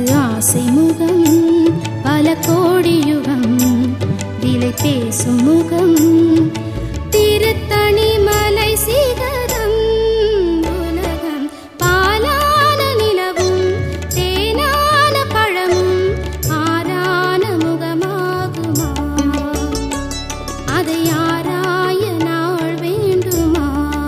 ஆசை முகம் பல கோடி யுகம் விலை பேசும் முகம் திருத்தணி மலை சிகரம் உலகம் பாலான நிலவும் தேனான பழமும் ஆரான முகமாகுமா அதை ஆராய நாள் வேண்டுமா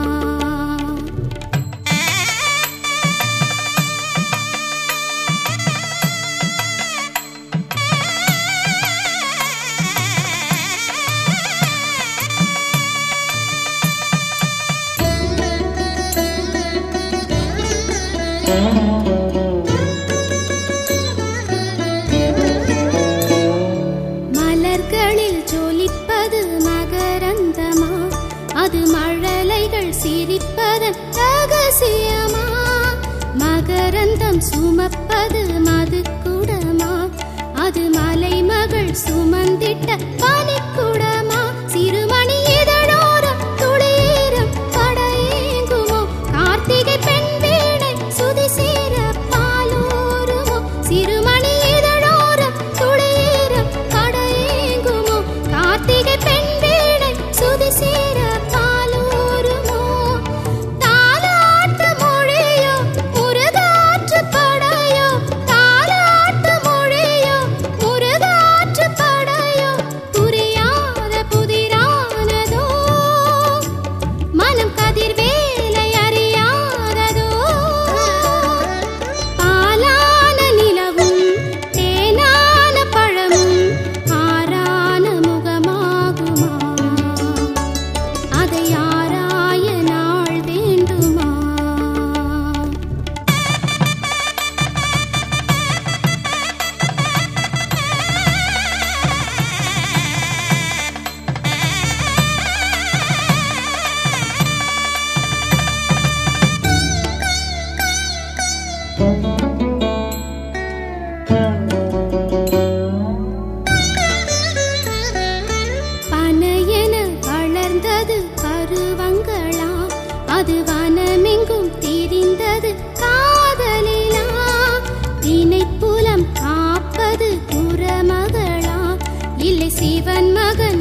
மலர்களில் ஜொலிப்பது மகரந்தமா அது மழலைகள் சிரிப்பதன் ரகசியமா மகரந்தம் சுமப்பது மது குடமா அது மலைமகள் சுமந்திட்ட பனிக்குடமா சிறுமணி இதழோரம் துளீரம் படையேங்குமோ கார்த்திகை பெண் வீணை சுதி சேர பாலோருமோ சிறுமணி இதழோரம் துளீரம் படையேங்குமோ கார்த்திகை பெண் வீணை சுதி சேர பாலோருமோ தாலாட்டு மொழியோ முருகாற்று படையோ தாலாட்டு மொழியோ முருகாற்று படையோ புரியாத புதிரானதோ மனம் கதிர் வேலை அறியாததோ பாலான நிலவும் தேனான பழமும் ஆரான முகமாகுமா அதை ஆராய நாள் வேண்டுமா பனையென வளர்ந்தது பருவங்களா அது வனமெங்கும் திரிந்தது காதலிலா தினைப்புலம் காப்பது குறமகளா இல்லை சிவன் மகன்